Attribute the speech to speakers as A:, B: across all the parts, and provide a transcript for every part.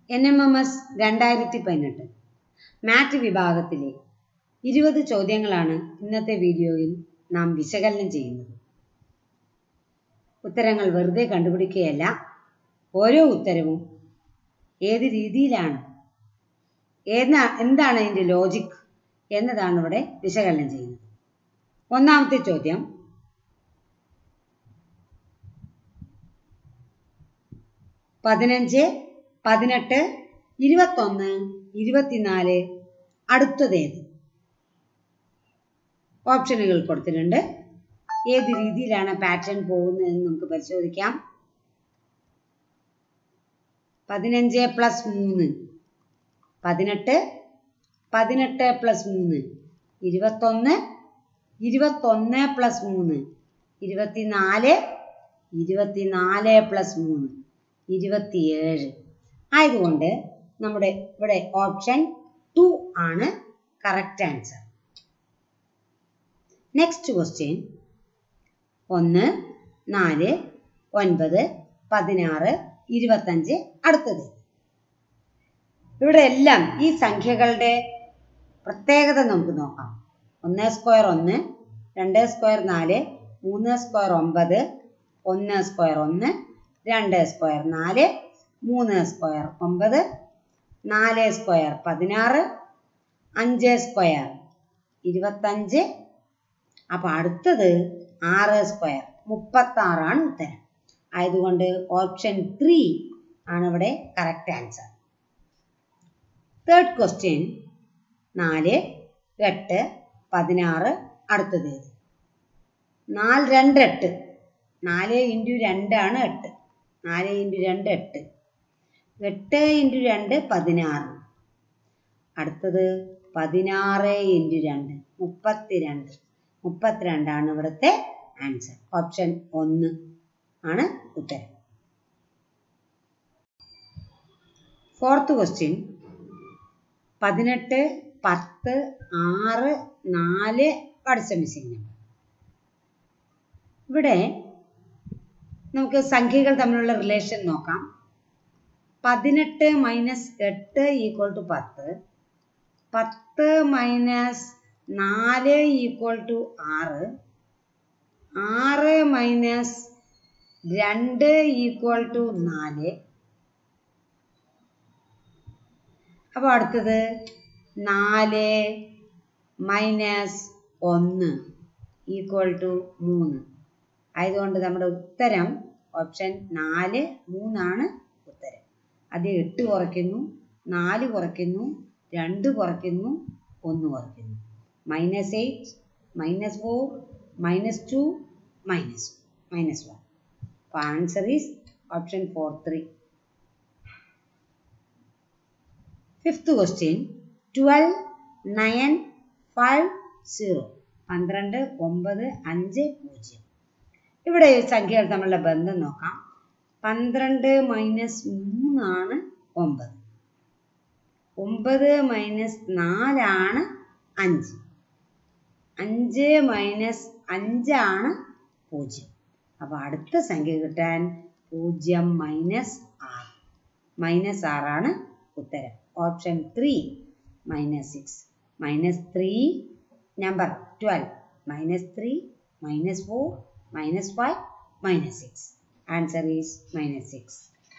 A: N M M S രണ്ടായിരത്തി പതിനെട്ട് മാറ്റ് വിഭാഗത്തിലെ ഇരുപത് ചോദ്യങ്ങളാണ് ഇന്നത്തെ വീഡിയോയിൽ നാം വിശകലനം ചെയ്യുന്നത് ഉത്തരങ്ങൾ വെറുതെ കണ്ടുപിടിക്കുകയല്ല ഓരോ ഉത്തരവും ഏത് രീതിയിലാണ് ഏതാ എന്താണ് അതിൻ്റെ ലോജിക് എന്നതാണ് ഇവിടെ വിശകലനം ചെയ്യുന്നത് ഒന്നാമത്തെ ചോദ്യം പതിനഞ്ച് പതിനെട്ട് ഇരുപത്തൊന്ന് ഇരുപത്തിനാല് അടുത്തതേത് ഓപ്ഷനുകൾ കൊടുത്തിട്ടുണ്ട് ഏത് രീതിയിലാണ് പാറ്റേൺ പോകുന്നതെന്ന് നമുക്ക് പരിശോധിക്കാം പതിനഞ്ച് പ്ലസ് മൂന്ന് പതിനെട്ട് പതിനെട്ട് പ്ലസ് മൂന്ന് ഇരുപത്തൊന്ന് ഇരുപത്തൊന്ന് പ്ലസ് മൂന്ന് ഇരുപത്തിനാല് ഇരുപത്തിനാല് പ്ലസ് മൂന്ന് ഇരുപത്തിയേഴ് ആയതുകൊണ്ട് നമ്മുടെ ഇവിടെ ഓപ്ഷൻ ടു ആണ് കറക്റ്റ് ആൻസർ നെക്സ്റ്റ് ക്വസ്റ്റ്യൻ ഒന്ന് നാല് ഒൻപത് പതിനാറ് ഇരുപത്തഞ്ച് അടുത്തത് ഇവിടെ എല്ലാം ഈ സംഖ്യകളുടെ പ്രത്യേകത നമുക്ക് നോക്കാം ഒന്ന് സ്ക്വയർ ഒന്ന് രണ്ട് സ്ക്വയർ നാല് മൂന്ന് സ്ക്വയർ ഒമ്പത് ഒന്ന് സ്ക്വയർ ഒന്ന് രണ്ട് സ്ക്വയർ നാല് മൂന്ന് സ്ക്വയർ ഒമ്പത് നാല് സ്ക്വയർ പതിനാറ് അഞ്ച് സ്ക്വയർ ഇരുപത്തഞ്ച് അപ്പോൾ അടുത്തത് ആറ് സ്ക്വയർ മുപ്പത്താറാണ് ഉത്തരം ആയതുകൊണ്ട് ഓപ്ഷൻ ത്രീ ആണ് ഇവിടെ കറക്റ്റ് ആൻസർ തേർഡ് ക്വസ്റ്റ്യൻ നാല് എട്ട് പതിനാറ് അടുത്തത് നാല് രണ്ട് എട്ട് നാല് ഇൻറ്റു രണ്ടാണ് എട്ട് നാല് ഇൻറ്റു രണ്ട് എട്ട് എട്ട് ഇൻറ്റു രണ്ട് പതിനാറ് അടുത്തത് പതിനാറ് ഇൻറ്റു രണ്ട് മുപ്പത്തിരണ്ട് മുപ്പത്തിരണ്ടാണ് ഇവിടുത്തെ ആൻസർ ഓപ്ഷൻ ഒന്ന് ആണ് ഉത്തരം ഫോർത്ത് ക്വസ്റ്റ്യൻ പതിനെട്ട് പത്ത് ആറ് നാല് വാട്സ് മിസ്സിംഗ് നമ്പർ ഇവിടെ നമുക്ക് സംഖ്യകൾ തമ്മിലുള്ള റിലേഷൻ നോക്കാം പതിനെട്ട് മൈനസ് എട്ട് ഈക്വൽ ടു പത്ത് പത്ത് മൈനസ് നാല് ഈക്വൽ ടു ആറ് ആറ് മൈനസ് രണ്ട് ഈക്വൽ ടു നാല് അപ്പോൾ അടുത്തത് നാല് മൈനസ് ഒന്ന് ഈക്വൽ ടു മൂന്ന് ആയതുകൊണ്ട് നമ്മുടെ ഉത്തരം ഓപ്ഷൻ നാല് മൂന്നാണ് ഉത്തരം അത് എട്ട് കുറയ്ക്കുന്നു നാല് കുറയ്ക്കുന്നു രണ്ട് കുറയ്ക്കുന്നു ഒന്ന് കുറയ്ക്കുന്നു minus eight minus four minus two minus minus one അപ്പോൾ answer is option four three fifth question twelve nine five zero പന്ത്രണ്ട് ഒമ്പത് അഞ്ച് പൂജ്യം ഇവിടെ സംഖ്യകൾ തമ്മിലുള്ള ബന്ധം നോക്കാം പന്ത്രണ്ട് മൈനസ് മൂന്നാണ് ഒമ്പത് ഒമ്പത് മൈനസ് നാലാണ് അഞ്ച് അഞ്ച് മൈനസ് അഞ്ചാണ് പൂജ്യം അപ്പോൾ അടുത്ത സംഖ്യ കിട്ടാൻ പൂജ്യം മൈനസ് ആറ് മൈനസ് ആറാണ് ഉത്തരം option three minus six minus three number twelve minus three minus four minus 5 minus 6 answer is minus 6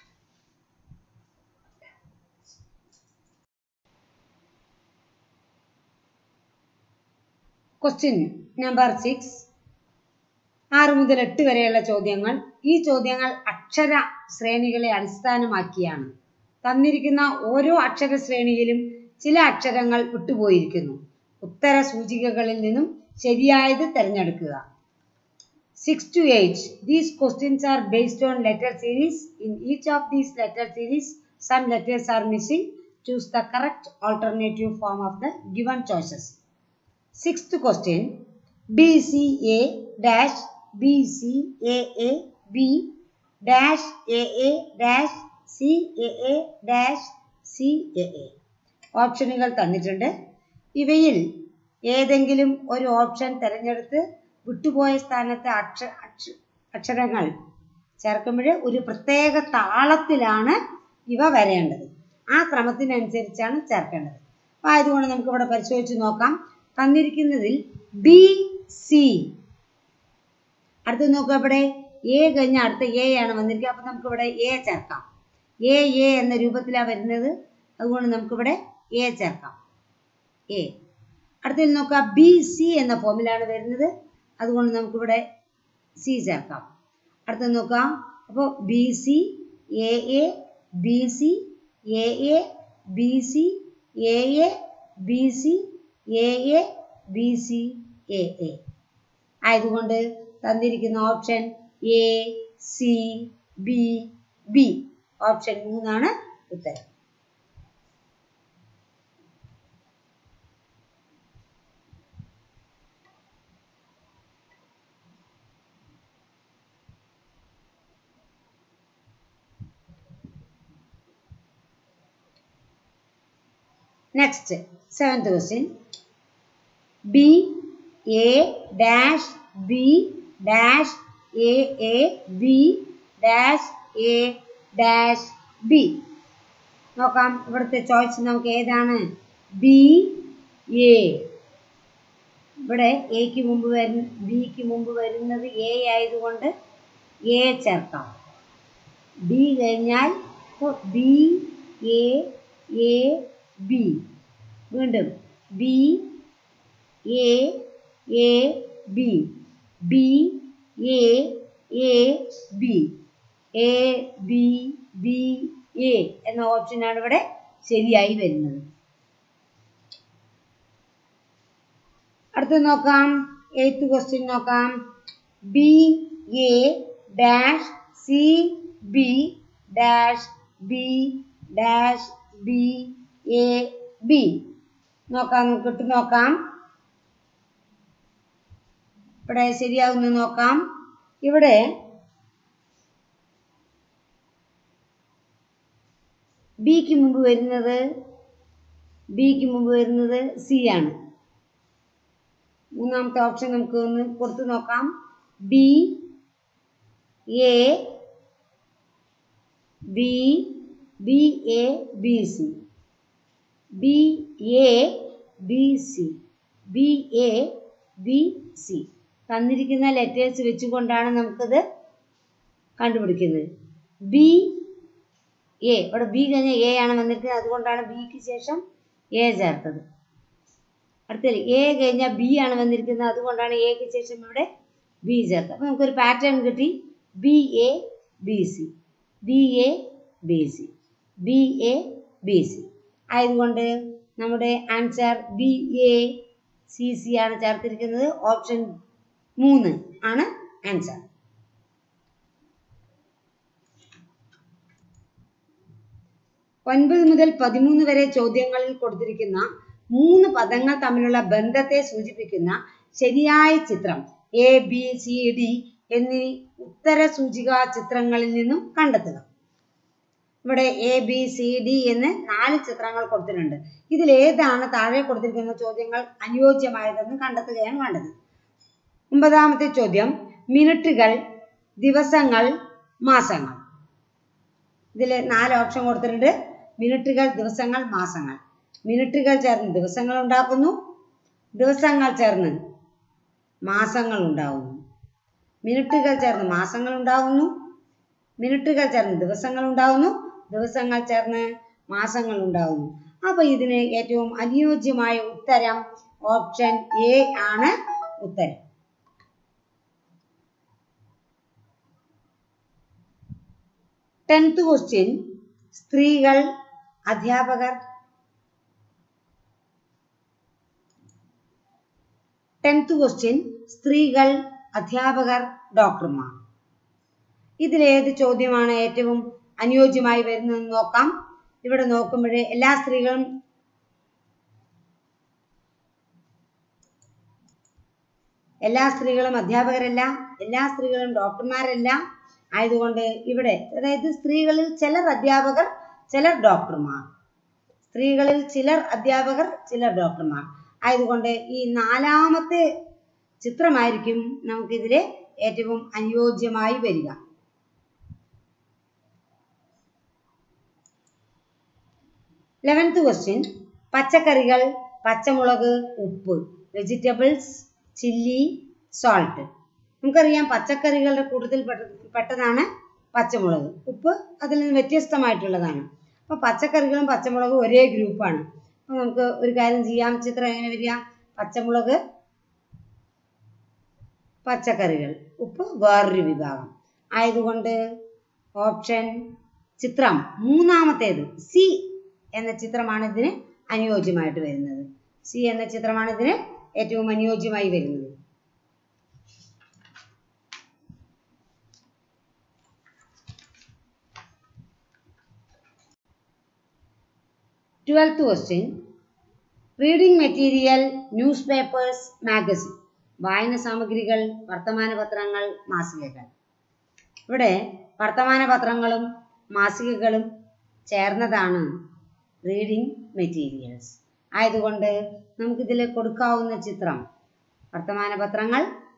A: question number six ആറ് മുതൽ എട്ട് വരെയുള്ള ചോദ്യങ്ങൾ ഈ ചോദ്യങ്ങൾ അക്ഷര ശ്രേണികളെ അടിസ്ഥാനമാക്കിയാണ് തന്നിരിക്കുന്ന ഓരോ അക്ഷര ശ്രേണിയിലും ചില അക്ഷരങ്ങൾ വിട്ടുപോയിരിക്കുന്നു ഉത്തര സൂചികകളിൽ നിന്നും ശരിയായത് തിരഞ്ഞെടുക്കുക 6 to 8. These questions are based on letter series. In each of these letter series, some letters are missing. Choose the correct alternative form of the given choices. Sixth question. BCA dash BCAA B dash AA dash CAA dash CAA. ഓപ്ഷനുകൾ തന്നിട്ടുണ്ട് ഇവയിൽ ഏതെങ്കിലും ഒരു option തിരഞ്ഞെടുത്ത് വിട്ടുപോയ സ്ഥാനത്ത് അക്ഷ അക്ഷ അക്ഷരങ്ങൾ ചേർക്കുമ്പോൾ ഒരു പ്രത്യേക താളത്തിലാണ് ഇവ വരേണ്ടത് ആ ക്രമത്തിനനുസരിച്ചാണ് ചേർക്കേണ്ടത് അപ്പോൾ ആയതുകൊണ്ട് നമുക്ക് ഇവിടെ പരിശോധിച്ച് നോക്കാം തന്നിരിക്കുന്നതിൽ ബി സി അടുത്ത് നോക്കുക ഇവിടെ എ കഴിഞ്ഞ അടുത്ത എ ആണ് വന്നിരിക്കുക അപ്പം നമുക്കിവിടെ എ ചേർക്കാം എ എ എന്ന രൂപത്തിലാണ് വരുന്നത് അതുകൊണ്ട് നമുക്കിവിടെ എ ചേർക്കാം എ അടുത്തതിൽ നോക്കുക ബി സി എന്ന ഫോമിലാണ് വരുന്നത് അതുകൊണ്ട് നമുക്കിവിടെ സി ചേർക്കാം അടുത്തത് നോക്കാം അപ്പോൾ B C A A B C A A B C A A B C A A B C A A ആയതുകൊണ്ട് തന്നിരിക്കുന്ന option A C B B option മൂന്നാണ് ഉത്തരം next seventh question B A dash B dash A A B dash A dash B നോക്കാം ഇവിടുത്തെ choice നമുക്ക് ഏതാണ് B A ഇവിടെ എക്ക് മുമ്പ് വരുന്ന ബിക്ക് മുമ്പ് വരുന്നത് എ ആയതുകൊണ്ട് എ ചേർക്കാം ബി കഴിഞ്ഞാൽ ബി എ എ ബി വീണ്ടും B A A B B A A B A B B A എന്ന ഓപ്ഷനാണ് ഇവിടെ ശരിയായി വരുന്നത് അടുത്ത നോക്കാം എയ്ത്ത് ക്വസ്റ്റ്യൻ നോക്കാം B A dash C B dash B dash B A B നോക്കാം നമുക്കിട്ട് നോക്കാം ഇവിടെ ശരിയാവുന്ന നോക്കാം ഇവിടെ ബിക്ക് മുമ്പ് വരുന്നത് ബിക്ക് മുമ്പ് വരുന്നത് സി ആണ് മൂന്നാമത്തെ ഓപ്ഷൻ നമുക്ക് ഒന്ന് കൊടുത്തു നോക്കാം B A B B A B C B A B C B A B C തന്നിരിക്കുന്ന ലെറ്റേഴ്സ് വെച്ചുകൊണ്ടാണ് നമുക്കത് കണ്ടുപിടിക്കുന്നത് ബി എ ഇവിടെ ബി കഴിഞ്ഞ എ ആണ് വന്നിരിക്കുന്നത് അതുകൊണ്ടാണ് ബിക്ക് ശേഷം എ ചേർത്തത് അടുത്തത് എ കഴിഞ്ഞാൽ ബി ആണ് വന്നിരിക്കുന്നത് അതുകൊണ്ടാണ് എക്ക് ശേഷം ഇവിടെ ബി ചേർത്തത് അപ്പോൾ നമുക്കൊരു പാറ്റേൺ കിട്ടി B A B C B A B C B A B C ആയതുകൊണ്ട് നമ്മുടെ answer B A C C ആണ് ചേർത്തിരിക്കുന്നത് ഓപ്ഷൻ മൂന്ന് ആണ് ആൻസർ ഒൻപത് മുതൽ പതിമൂന്ന് വരെ ചോദ്യങ്ങളിൽ കൊടുത്തിരിക്കുന്ന മൂന്ന് പദങ്ങൾ തമ്മിലുള്ള ബന്ധത്തെ സൂചിപ്പിക്കുന്ന ശരിയായ ചിത്രം എ ബി സി ഡി എന്നീ ഉത്തര സൂചിക ചിത്രങ്ങളിൽ നിന്നും കണ്ടെത്തുക ഇവിടെ എ ബി സി ഡി എന്ന് നാല് ചിത്രങ്ങൾ കൊടുത്തിട്ടുണ്ട് ഇതിൽ ഏതാണ് താഴെ കൊടുത്തിരിക്കുന്ന ചോദ്യങ്ങൾ അനുയോജ്യമായതെന്ന് കണ്ടെത്തുകയാണ് വേണ്ടത് ഒമ്പതാമത്തെ ചോദ്യം മിനിറ്റുകൾ ദിവസങ്ങൾ മാസങ്ങൾ ഇതിൽ നാല് ഓപ്ഷൻ കൊടുത്തിട്ടുണ്ട് മിനിറ്റുകൾ ദിവസങ്ങൾ മാസങ്ങൾ മിനിറ്റുകൾ ചേർന്ന് ദിവസങ്ങൾ ഉണ്ടാക്കുന്നു ദിവസങ്ങൾ ചേർന്ന് മാസങ്ങൾ ഉണ്ടാവുന്നു മിനിറ്റുകൾ ചേർന്ന് മാസങ്ങൾ ഉണ്ടാവുന്നു മിനിറ്റുകൾ ചേർന്ന് ദിവസങ്ങൾ ഉണ്ടാവുന്നു ദിവസങ്ങൾ ചേർന്ന് മാസങ്ങൾ ഉണ്ടാവുന്നു അപ്പൊ ഇതിന് ഏറ്റവും അനുയോജ്യമായ ഉത്തരം ഓപ്ഷൻ എ ആണ് ഉത്തരം ടെൻത്ത് ക്വസ്റ്റ്യൻ സ്ത്രീകൾ അധ്യാപകർ ടെൻത്ത് ക്വസ്റ്റ്യൻ സ്ത്രീകൾ അധ്യാപകർ ഡോക്ടർമാർ ഇതിലേത് ചോദ്യമാണ് ഏറ്റവും അനുയോജ്യമായി വരുന്നതെന്ന് നോക്കാം ഇവിടെ നോക്കുമ്പോഴേ എല്ലാ സ്ത്രീകളും എല്ലാ സ്ത്രീകളും അധ്യാപകരല്ല എല്ലാ സ്ത്രീകളും ഡോക്ടർമാരല്ല ആയതുകൊണ്ട് ഇവിടെ അതായത് സ്ത്രീകളിൽ ചിലർ അധ്യാപകർ ചിലർ ഡോക്ടർമാർ സ്ത്രീകളിൽ ചിലർ അധ്യാപകർ ചിലർ ഡോക്ടർമാർ ആയതുകൊണ്ട് ഈ നാലാമത്തെ ചിത്രമായിരിക്കും നമുക്കിതിലെ ഏറ്റവും അനുയോജ്യമായി വരിക. ലെവൻത്ത് ക്വസ്റ്റ്യൻ പച്ചക്കറികൾ പച്ചമുളക് ഉപ്പ് വെജിറ്റബിൾസ് ചില്ലി സോൾട്ട് നമുക്കറിയാം പച്ചക്കറികളുടെ കൂട്ടത്തിൽ പെട്ട- പെട്ടതാണ് പച്ചമുളക് ഉപ്പ് അതിൽ നിന്ന് വ്യത്യസ്തമായിട്ടുള്ളതാണ് അപ്പോൾ പച്ചക്കറികളും പച്ചമുളകും ഒരേ ഗ്രൂപ്പാണ് അപ്പോൾ നമുക്ക് ഒരു കാര്യം ചെയ്യാം ചിത്രം എങ്ങനെ വരിക പച്ചമുളക് പച്ചക്കറികൾ ഉപ്പ് വേറൊരു വിഭാഗം ആയതുകൊണ്ട് ഓപ്ഷൻ ചിത്രം മൂന്നാമത്തേത് സി എന്ന ചിത്രമാണ് ഇതിന് അനുയോജ്യമായിട്ട് വരുന്നത് സി എന്ന ചിത്രമാണ് ഇതിന് ഏറ്റവും അനുയോജ്യമായി വരുന്നത് twelfth question reading material newspapers magazine വായന സാമഗ്രികൾ വർത്തമാന പത്രങ്ങൾ മാസികകൾ ഇവിടെ വർത്തമാന പത്രങ്ങളും മാസികകളും ചേർന്നതാണ് റീഡിംഗ് മെറ്റീരിയൽസ് ആയതുകൊണ്ട് നമുക്കിതിൽ കൊടുക്കാവുന്ന ചിത്രം വർത്തമാന പത്രങ്ങൾ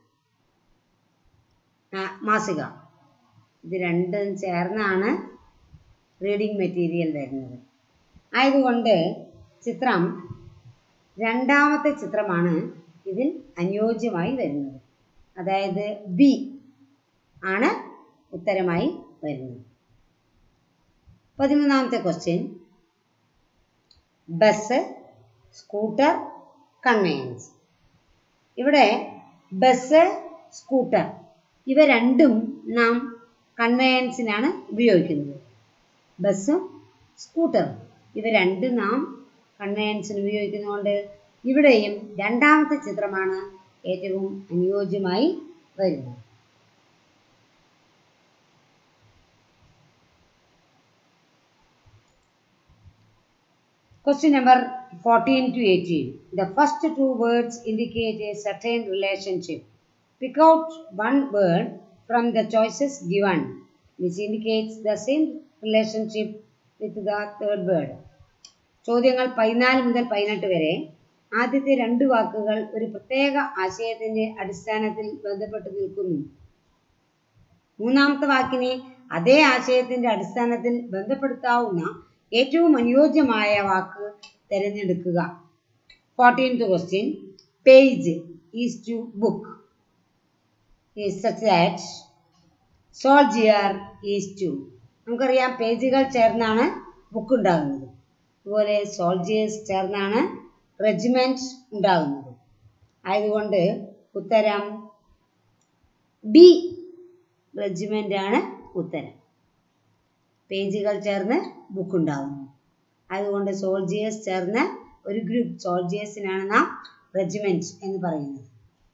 A: ആ, മാസിക ഇത് രണ്ടും ചേർന്നാണ് റീഡിംഗ് മെറ്റീരിയൽ വരുന്നത് ആയതുകൊണ്ട് ചിത്രം രണ്ടാമത്തെ ചിത്രമാണ് ഇതിൽ അനുയോജ്യമായി വരുന്നത് അതായത് ബി ആണ് ഉത്തരമായി വരുന്നത് പതിമൂന്നാമത്തെ ക്വസ്റ്റ്യൻ ബസ് സ്കൂട്ടർ കൺവെയൻസ് ഇവിടെ ബസ് സ്കൂട്ടർ ഇവ രണ്ടും നാം കൺവെയൻസിനാണ് ഉപയോഗിക്കുന്നത് ബസ്സും സ്കൂട്ടറും ഇവ രണ്ടും നാം കൺവെയൻസിന് ഉപയോഗിക്കുന്നതുകൊണ്ട് ഇവിടെയും രണ്ടാമത്തെ ചിത്രമാണ് ഏറ്റവും അനുയോജ്യമായി വരുന്നത് Question number 14 to 18. The first two words indicate a certain relationship. Pick out one word from the choices given, which indicates the same relationship with the third word. ചോദ്യങ്ങൾ പതിനാല് മുതൽ പതിനെട്ട് വരെ ആദ്യത്തെ രണ്ട് വാക്കുകൾ ഒരു പ്രത്യേക ആശയത്തിന്റെ അടിസ്ഥാനത്തിൽ ബന്ധപ്പെട്ട് നിൽക്കുന്നു മൂന്നാമത്തെ വാക്കിനെ അതേ ആശയത്തിന്റെ അടിസ്ഥാനത്തിൽ ബന്ധപ്പെടുത്താവുന്ന ഏറ്റവും അനുയോജ്യമായ വാക്ക് തിരഞ്ഞെടുക്കുക fourteenth question page is to book is such that soldier is to നമുക്കറിയാം പേജുകൾ ചേർന്നാണ് ബുക്ക് ഉണ്ടാകുന്നത് അതുപോലെ സോൾജിയേഴ്സ് ചേർന്നാണ് റെജിമെന്റ് ഉണ്ടാകുന്നത് ആയതുകൊണ്ട് ഉത്തരം ബി റെജിമെന്റ് ആണ് ഉത്തരം പേജുകൾ ചേർന്ന് ബുക്ക് ഉണ്ടാകുന്നു അതുകൊണ്ട് സോൾജിയേഴ്സ് ചേർന്ന് ഒരു ഗ്രൂപ്പ് സോൾജിയേഴ്സിനാണ് നാം റെജിമെന്റ് എന്ന് പറയുന്നത്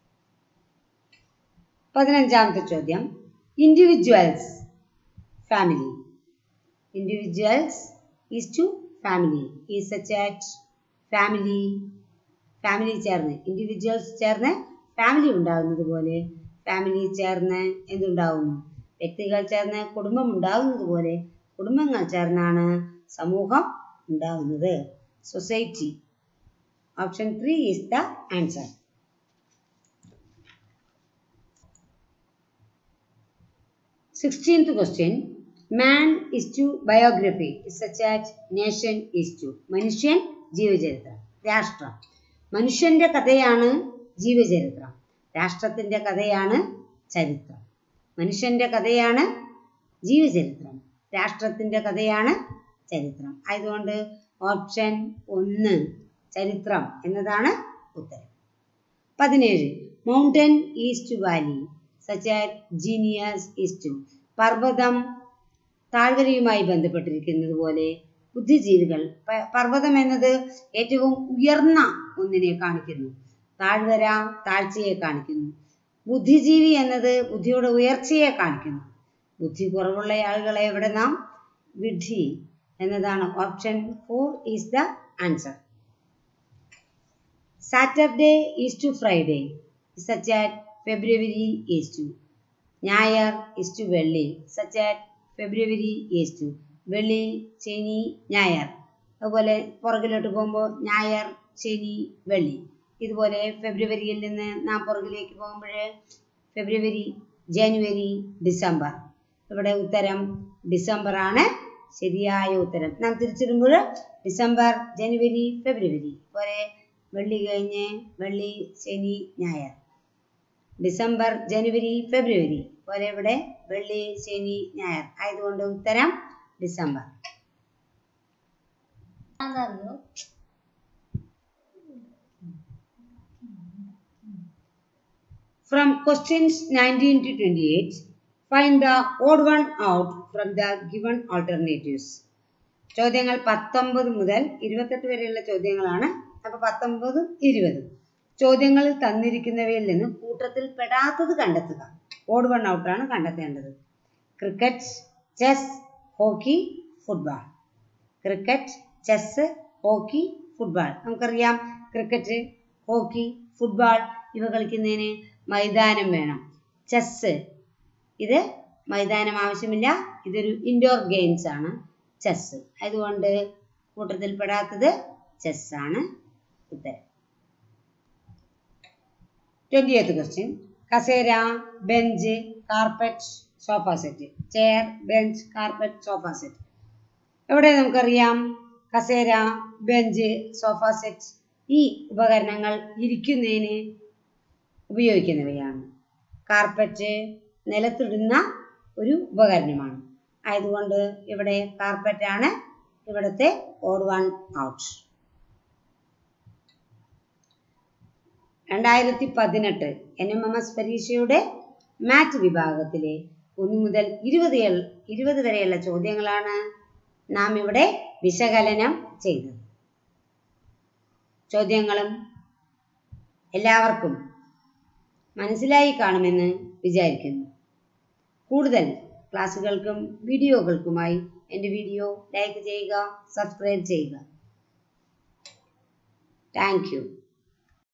A: പതിനഞ്ചാമത്തെ ചോദ്യം individuals family individuals is to family is such at family family ചേർന്ന് ഇൻഡിവിജ്വൽസ് ചേർന്ന് ഫാമിലി ഉണ്ടാകുന്നത് പോലെ ഫാമിലി ചേർന്ന് എന്തുണ്ടാകുന്നു വ്യക്തികൾ ചേർന്ന് കുടുംബം ഉണ്ടാകുന്നത് പോലെ കുടുംബങ്ങൾ ചേർന്നാണ് സമൂഹം ഉണ്ടാകുന്നത് society option three is the answer sixteenth question man is to biography such at nation is to മനുഷ്യൻ ജീവചരിത്രം രാഷ്ട്രം മനുഷ്യന്റെ കഥയാണ് ജീവചരിത്രം രാഷ്ട്രത്തിന്റെ കഥയാണ് ചരിത്രം മനുഷ്യന്റെ കഥയാണ് ജീവചരിത്രം രാഷ്ട്രത്തിന്റെ കഥയാണ് ചരിത്രം ആയതുകൊണ്ട് ഓപ്ഷൻ ഒന്ന് ചരിത്രം എന്നതാണ് ഉത്തരം പതിനേഴ് mountain is to valley such genius is to പർവ്വതം താഴ്വരയുമായി ബന്ധപ്പെട്ടിരിക്കുന്നത് പോലെ ബുദ്ധിജീവികൾ പ- പർവ്വതം എന്നത് ഏറ്റവും ഉയർന്ന ഒന്നിനെ കാണിക്കുന്നു താഴ്വര താഴ്ചയെ കാണിക്കുന്നു ബുദ്ധിജീവി എന്നത് ബുദ്ധിയുടെ ഉയർച്ചയെ കാണിക്കുന്നു ബുദ്ധി കുറവുള്ള ആളുകളെ ഇവിടെ നാം വിഡ്ഢി എന്നതാണ് option four is the answer Saturday is to Friday such at February is to ഞായർ ഈസ് ടു വെള്ളി സച്ച് ആറ്റ് ഫെബ്രുവരി ഈസ് ടു വെള്ളി ശനി ഞായർ അതുപോലെ പുറകിലോട്ട് പോകുമ്പോൾ ഞായർ ശനി വെള്ളി ഇതുപോലെ ഫെബ്രുവരിയിൽ നിന്ന് നാം പുറകിലേക്ക് പോകുമ്പോൾ ഫെബ്രുവരി ജനുവരി ഡിസംബർ ഇവിടെ ഉത്തരം ഡിസംബർ ആണ് ശരിയായ ഉത്തരം നാം തിരിച്ചിടുമ്പോൾ ഡിസംബർ ജനുവരി ഫെബ്രുവരി പോരെ വെള്ളി കഴിഞ്ഞ് വെള്ളി ശനി ഞായർ ഡിസംബർ ജനുവരി ഫെബ്രുവരി പോലെ ഇവിടെ വെള്ളി ശനി ഞായർ ആയതുകൊണ്ട് ഉത്തരം ഡിസംബർ
B: അതറിയോ
A: From questions 19 to 28, find the odd one out from the given alternatives. ചോദ്യങ്ങൾ പത്തൊമ്പത് മുതൽ ഇരുപത്തെട്ട് വരെയുള്ള ചോദ്യങ്ങളാണ് അപ്പൊ പത്തൊമ്പതും ഇരുപതും ചോദ്യങ്ങളിൽ തന്നിരിക്കുന്നവയിൽ നിന്ന് കൂട്ടത്തിൽ പെടാത്തത് കണ്ടെത്തുക ഓഡ് വൺ ഔട്ടാണ് കണ്ടെത്തേണ്ടത് cricket chess hockey football cricket chess hockey football നമുക്കറിയാം ക്രിക്കറ്റ് ഹോക്കി ഫുട്ബോൾ ഇവ കളിക്കുന്നതിന് മൈതാനം വേണം ചെസ് ഇത് മൈതാനം ആവശ്യമില്ല ഇതൊരു ഇൻഡോർ ഗെയിംസ് ആണ് ചെസ് അതുകൊണ്ട് കൂട്ടത്തിൽ പെടാത്തത് ചെസ് ആണ് ഉത്തരം ട്വന്റി എയ്ത്ത് ക്വസ്റ്റ്യൻ കസേര bench carpet sofa set chair bench carpet sofa set എവിടെ നമുക്കറിയാം കസേര ബെഞ്ച് സോഫ സെറ്റ് ഈ ഉപകരണങ്ങൾ ഇരിക്കുന്നതിന് ഉപയോഗിക്കുന്നവയാണ് കാർപ്പറ്റ് നിലത്തിടുന്ന ഒരു ഉപകരണമാണ് ആയതുകൊണ്ട് ഇവിടെ കാർപ്പറ്റ് ആണ് ഇവിടുത്തെ ഓഡ് വൺ ഔട്ട് രണ്ടായിരത്തി പതിനെട്ട് എൻ എം എം എസ് പരീക്ഷയുടെ മാറ്റ് വിഭാഗത്തിലെ ഒന്ന് മുതൽ ഇരുപത് എൽ- ഇരുപത് വരെയുള്ള ചോദ്യങ്ങളാണ് നാം ഇവിടെ വിശകലനം ചെയ്തത് ചോദ്യങ്ങളും എല്ലാവർക്കും മനസ്സിലായി കാണുമെന്ന് വിചാരിക്കുന്നു കൂടുതൽ ക്ലാസ്സുകൾക്കും വീഡിയോകൾക്കുമായി എൻ്റെ വീഡിയോ ലൈക്ക് ചെയ്യുക സബ്സ്ക്രൈബ് ചെയ്യുക താങ്ക് യു